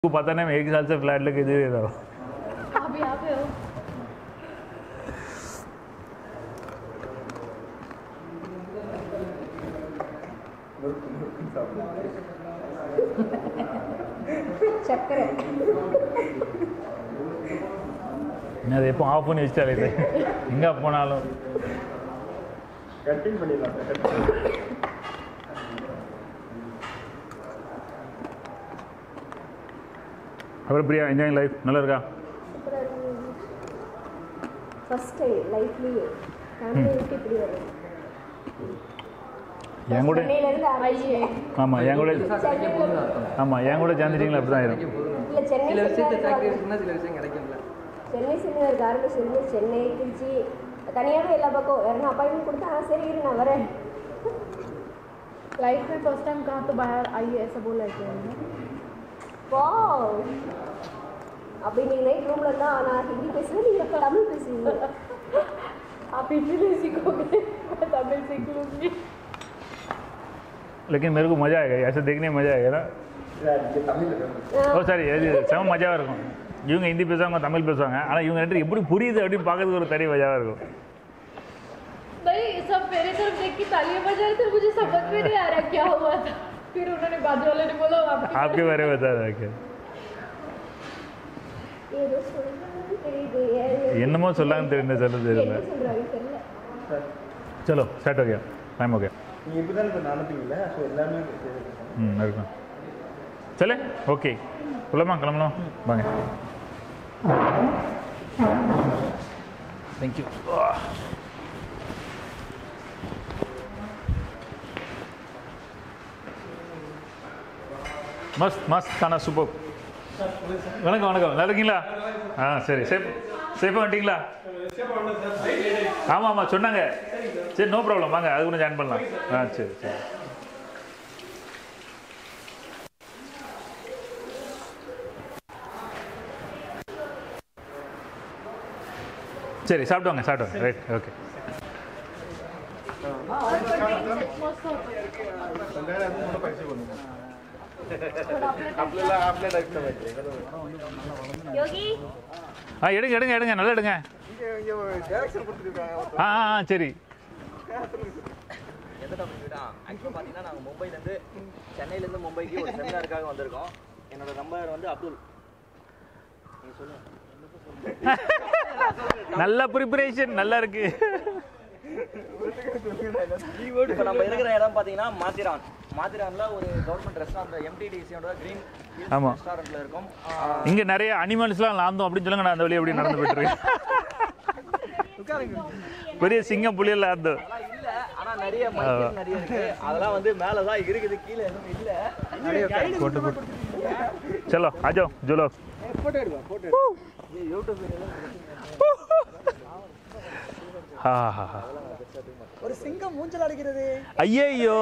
को पता नहीं मैं एक साल से फ्लैट लेके दे रहा हूँ आप यहाँ पे हो சக்கரை நான் அதை எப்போ ஆஃப் பண்ணி வச்சுட்டாலே இது எங்கே போனாலும் கட்டிங் பண்ணிடலாம் சார் கட்டிங் அப்புறம் பிரியா என்ஜாயிங் லைஃப் நல்லா இருக்கா ஃபர்ஸ்ட் டைம் லைஃப்லேயே ஃபேமிலி விட்டு இப்படி வரும் என் கூட சென்னையிலேருந்து ஆரம்பிச்சு ஆமாம் என் கூட சென்னையில் ஆமாம் என் கூட சேர்ந்துட்டீங்களா அப்படி தான் ஆயிரும் இல்லை சென்னை சில விஷயத்தை சின்னதாக சாக்ரிஃபைஸ் பண்ணால் சில விஷயம் கிடைக்கும்ல சென்னை சின்னதாக ஆரம்பிச்சிருந்து சென்னை திருச்சி தனியாகவே எல்லா பக்கம் யாருன்னா அப்பாயின்மெண்ட் கொடுத்தா "ஆ, சரி இரு நான் வரேன் लाइफ में फर्स्ट टाइम कहाँ तो बाहर आई ऐसा बोला है क्या வா அப்படி நீங்கள் நைட் ரூமில் தான் நான் ஹிந்தி பேசுவேன் நீங்கள் தமிழ் பேசுவீங்க आप हिंदी नहीं सीखोगे मैं तमिल सीख लूँगी लेकिन मेरे को मज़ा आएगा ऐसे देखने में मज़ा आएगा ना இங்கே தமிழ் ஓ சரி இது செம மஜாவாக இருக்கும் இவங்க ஹிந்தி பேசுவாங்க தமிழ் பேசுவாங்க ஆனால் இவங்க ரெண்டு எப்படி புரியுது அப்படின்னு பார்க்கறதுக்கு ஒரு தனி மஜாவாக இருக்கும் नहीं सब मेरे तरफ देख के तालियां बजा रहे थे मुझे समझ में नहीं आ रहा क्या हुआ था फिर उन्होंने बाजू वाले ने बोला आपकी आपके बारे में बता रहा क्या ஏதோ சொல்லுங்க தெரியுது ஏ- என்னமோ சொல்லாங்கன்னு தெரியல சொல்ல தெரியல என்ன சொல்கிறாங்க தெரியல चलो सेट हो गया टाइम हो गया நீங்கள் இப்படி தானே இப்போ நடப்பீங்கல்ல ஸோ எல்லாமே பேசுறது ம் இருக்கும் சலே ஓகே போலாமா கிளம்பலாம் வாங்க தேங்க்யூ மஸ்த் மஸ்த் தானா சூப்பர் வணக்கம் வணக்கம் நல்லா இருக்கீங்களா ஆ சரி சேஃப் சேஃபாக வந்துட்டீங்களா ஆமாம் ஆமாம் சொன்னாங்க சரி நோ ப்ராப்ளம் வாங்க அது கூட ஜாயின் பண்ணலாம் ஆ சரி சரி சரி சாப்பிட்டு சாப்பிட்டு வாங்க ரைட் ஓகே पैसे बनवू आपल्याला आपल्या टाईपचं पाहिजे யோகி ஆ எடுங்க எடுங்க எடுங்க நல்லா எடுங்க டேரக்ஷன் கொடுத்துருக்காங்க ஆ ஆ ஆ, சரி எந்த டாபிக் விடா ஆக்சுவலாக பார்த்தீங்கன்னா நாங்கள் மும்பைலேருந்து சென்னையிலேருந்து மும்பைக்கு ஒரு செமினாருக்காக வந்திருக்கோம் என்னோட நம்பர் வந்து அப்துல் நீங்கள் சொல்லுங்கள் நல்ல ப்ரிப்பரேஷன் நல்லா இருக்கு கீவேர்டு இப்போ நம்ம இருக்கிற இடம் பார்த்தீங்கன்னா மாத்திரான் மாத்திரான்ல ஒரு கவர்மெண்ட் ரெஸ்டாரண்ட் எம்டிடிசியோட கிரீன் ஆமா. ரெஸ்டாரண்ட்ல இருக்கும் இங்க நிறைய அனிமல்ஸ்லாம் லாந்தோம் அப்படின்னு சொல்லுங்க நான் அந்த வழி எப்படி நடந்து போயிட்டு இருக்கேன் பெரிய சிங்கம் புலியெல்லாம் லாந்தோம் அதெல்லாம் இல்ல ஆனா நிறைய மனிதர் நிறைய இருக்கு அதெல்லாம் வந்து மேல தான் இருக்குது கீழே எதுவும் இல்ல போட்டு போட்டு चलो आ जाओ जो लोग हाँ हाँ हाँ ஒரு சிங்கம் மூஞ்சல் அடிக்கிறது ஐயோ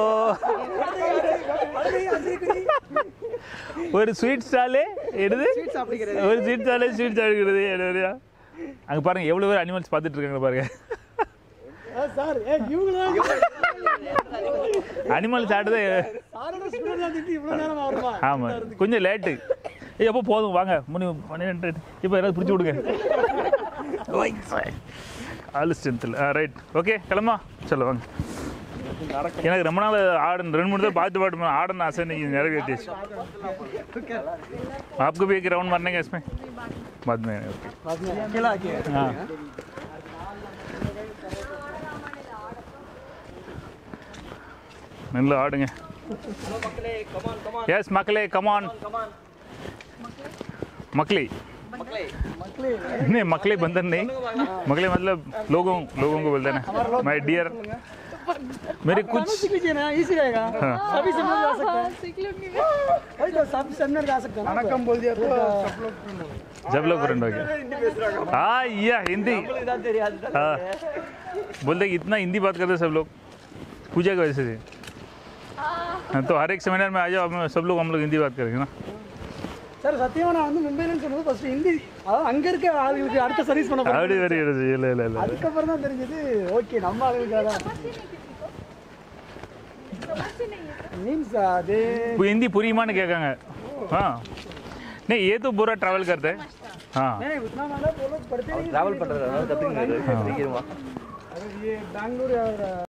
ஒரு ஸ்வீட் ஸ்டாலே எடுது ஒரு ஸ்வீட் ஸ்டாலே ஸ்வீட் சாப்பிடுறது எடுறியா அங்க பாருங்க எவ்வளவு பேர் அனிமல்ஸ் பார்த்துட்டு இருக்காங்க பாருங்க சார் ஏ இவங்களும் அனிமல்ஸ் ஆடுது சாரோட ஸ்டூடெண்ட் வந்துட்டு இவ்வளவு நேரம் வருமா ஆமா கொஞ்சம் லேட்டு எப்போ போதும் வாங்க மணி பன்னிரெண்டு இப்போ யாராவது பிடிச்சி விடுங்க ஆளு ஸ்ட்ரென்த்தில் ஆ ரைட் ஓகே கிளம்பா சொல்ல வாங்க எனக்கு ரொம்ப நாள் ஆடன் ரெண்டு மூணு தான் பார்த்து பாட்டு ஆடணும் ஆசை நீங்கள் நிறைவேற்றிச்சு आपको भी एक राउंड मारने का इसमें बाद में ओके அக்கேலா ஆக்கிய हाँ நல்லா ஆடுங்க மக்களே கமான் கமான் எஸ் மக்களே கமான் கமான் मकली மக்களே नहीं मकली बंधन नहीं मकली मतलब लोगों लोगों को बोलते हैं ना माय डियर मेरे कुछ सीख लीजिए ना इजी रहेगा सभी सेमिनार जा सकते हैं सीख लूँगी वही तो सब सेमिनार जा सकते हैं ना வணக்கம் बोल दिया तो सब लोग जब लोग फ्रेंड हो गया हाँ या हिंदी இதான் தெரியாது हाँ बोलते कि इतना हिंदी बात करते हैं सब लोग पूजा की वजह से हाँ तो हर एक सेमिनार में आ जाओ हम सब लोग हम लोग हिंदी बात करेंगे ना சார் சத்தியமா நான் வந்து மும்பைலன்னு சொன்னது ஃபர்ஸ்ட் ஹிந்தி அதாவது அங்க இருக்க ஆளுங்களுக்கு அடுத்த சர்வீஸ் பண்ண போறேன் அப்படி வருகிறது இல்லை இல்லை இல்லை அதுக்கப்புறம் தான் தெரிஞ்சது ஓகே நம்ம ஆளுங்களுக்காக தான் மீன்ஸ் அதே இப்போ ஹிந்தி புரியுமான்னு கேட்காங்க ஆ नहीं ये तो पूरा ट्रैवल करते हैं हाँ नहीं उतना वाला वो लोग पढ़ते नहीं ட்ராவல் பண்ணுறது அதனால கற்றுக்குங்க अगर ये बैंगलोर या